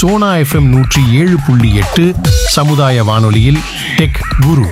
Sona FM நூற்றி ஏழு புள்ளி எட்டு சமுதாய வானொலியில் டெக் குரு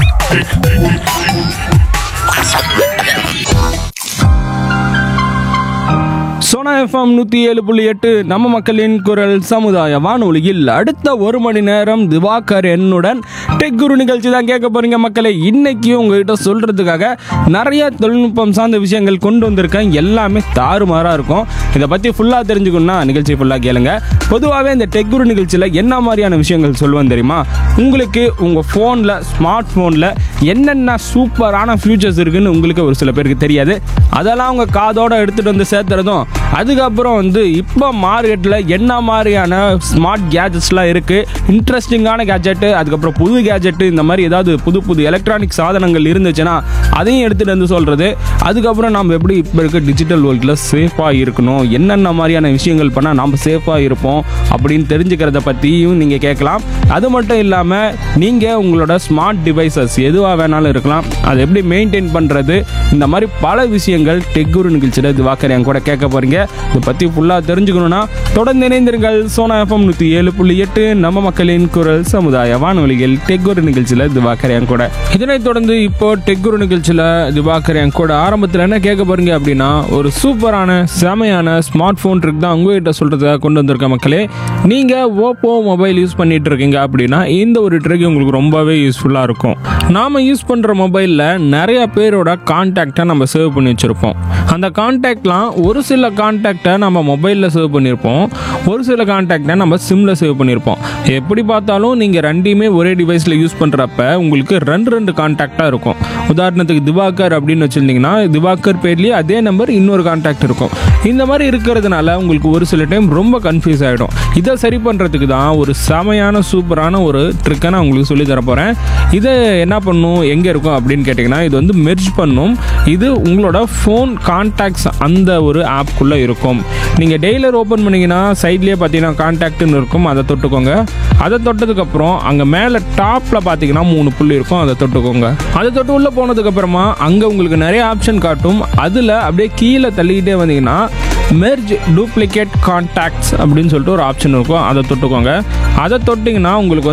சோனா எஃப்எம் நூற்றி ஏழு புள்ளி எட்டு நம்ம மக்களின் குரல் சமுதாய வானொலியில் அடுத்த ஒரு மணி நேரம் திவாகர் என்னுடன் டெக் குரு நிகழ்ச்சி தான் கேட்க போறீங்க மக்களை இன்னைக்கு உங்ககிட்ட சொல்றதுக்காக நிறைய தொழில்நுட்பம் சார்ந்த விஷயங்கள் கொண்டு வந்திருக்கேன் எல்லாமே தாறுமாறாக இருக்கும் இதை பற்றி ஃபுல்லாக தெரிஞ்சுக்கணும்னா நிகழ்ச்சி ஃபுல்லாக கேளுங்க பொதுவாகவே இந்த டெக் குரு நிகழ்ச்சியில் என்ன மாதிரியான விஷயங்கள் சொல்லுவேன் தெரியுமா உங்களுக்கு உங்கள் ஃபோனில் ஸ்மார்ட் ஃபோனில் என்னென்ன சூப்பரான ஃபியூச்சர்ஸ் இருக்குன்னு உங்களுக்கு ஒரு சில பேருக்கு தெரியாது அதெல்லாம் உங்கள் காதோட எடுத்துகிட்டு வந்து சேர்த்துறதும் அதுக்கப்புறம் வந்து இப்போ மார்க்கெட்டில் என்ன மாதிரியான ஸ்மார்ட் கேஜெட்ஸ்லாம் இருக்குது இன்ட்ரெஸ்டிங்கான கேஜெட்டு அதுக்கப்புறம் புது கேஜெட்டு இந்த மாதிரி ஏதாவது புது புது எலக்ட்ரானிக் சாதனங்கள் இருந்துச்சுன்னா அதையும் எடுத்துகிட்டு வந்து சொல்கிறது அதுக்கப்புறம் நம்ம எப்படி இப்போ இருக்க டிஜிட்டல் வேர்ல்டில் சேஃபாக இருக்கணும் என்னென்ன மாதிரியான விஷயங்கள் பண்ணால் நம்ம சேஃபாக இருப்போம் அப்படின்னு தெரிஞ்சுக்கிறத பற்றியும் நீங்கள் கேட்கலாம் அது மட்டும் இல்லாமல் நீங்கள் உங்களோட ஸ்மார்ட் டிவைசஸ் எதுவாக வேணாலும் இருக்கலாம் அதை எப்படி மெயின்டைன் பண்ணுறது இந்த மாதிரி பல விஷயங்கள் டெக்குரு நிகழ்ச்சியில் திவாகர் என் கூட கேட்க போகிறீங்க இதை பற்றி ஃபுல்லாக தெரிஞ்சுக்கணுன்னா தொடர்ந்து இணைந்திருங்கள் சோனா எஃப்எம் நூற்றி ஏழு புள்ளி எட்டு நம்ம மக்களின் குரல் சமுதாய வானொலிகள் டெக்குரு நிகழ்ச்சியில் திவாகர் என் கூட இதனைத் தொடர்ந்து இப்போ டெக்குரு நிகழ்ச்சியில் திவாகர் என் கூட ஆரம்பத்தில் என்ன கேட்க போகிறீங்க அப்படின்னா ஒரு சூப்பரான செமையான ஸ்மார்ட் ஃபோன் ட்ரிக் தான் உங்ககிட்ட சொல்கிறதுக்காக கொண்டு வந்திருக்க மக்களே நீங்கள் ஓப்போ மொபைல் யூஸ் பண்ணிட்டு இருக்கீங்க அப்படின்னா இந்த ஒரு ட்ரிக் உங்களுக்கு ரொம்பவே யூஸ்ஃபுல்லாக இருக்கும் நாம் யூஸ் பண்ணுற மொபைலில் நிறைய பேரோட கான்டாக்டை நம்ம சேவ் பண்ணி வச்சுருப்போம் அந்த கான்டாக்ட்லாம் ஒரு சில கான்டாக்டை நம்ம மொபைலில் சேவ் பண்ணியிருப்போம் ஒரு சில கான்டாக்டை நம்ம சிம்மில் சேவ் பண்ணியிருப்போம் எப்படி பார்த்தாலும் நீங்கள் ரெண்டையுமே ஒரே டிவைஸில் யூஸ் பண்ணுறப்ப உங்களுக்கு ரெண்டு ரெண்டு கான்டாக்டாக இருக்கும் உதாரணத்துக்கு திவாகர் அப்படின்னு வச்சுருந்தீங்கன்னா திவாகர் பேர்லேயே அதே நம்பர் இன்னொரு கான்டாக்ட் இருக்கும் இந்த மாதிரி இருக்கிறதுனால உங்களுக்கு ஒரு சில டைம் ரொம்ப கன்ஃபியூஸ் ஆகிடும் இதை சரி பண்ணுறதுக்கு தான் ஒரு செமையான சூப்பரான ஒரு ட்ரிக்கை நான் உங்களுக்கு சொல்லி தர போகிறேன் இதை என்ன பண்ணும் எங்கே இருக்கும் அப்படின்னு கேட்டிங்கன்னா இது வந்து மெர்ஜ் பண்ணும் இது உங்களோட ஃபோன் கான்டாக்ட்ஸ் அந்த ஒரு ஆப்குள்ளே இருக்கும் நீங்கள் டெய்லர் ஓப்பன் பண்ணிங்கன்னா சைட்லேயே பார்த்தீங்கன்னா கான்டாக்ட்னு இருக்கும் அதை தொட்டுக்கோங்க அதை தொட்டதுக்கப்புறம் அங்கே மேலே டாப்பில் பார்த்தீங்கன்னா மூணு புள்ளி இருக்கும் அதை தொட்டுக்கோங்க அதை தொட்டு உள்ளே போனதுக்கப்புறமா அங்கே உங்களுக்கு நிறைய ஆப்ஷன் காட்டும் அதில் அப்படியே கீழே தள்ளிக்கிட்டே வந்தீங்கன்னா மெர்ஜ் டூப்ளிகேட் கான்டாக்ட்ஸ் அப்படின்னு சொல்லிட்டு ஒரு ஆப்ஷன் இருக்கும் அதை தொட்டுக்கோங்க அதை தொட்டிங்கன்னா உங்களுக்கு வந்து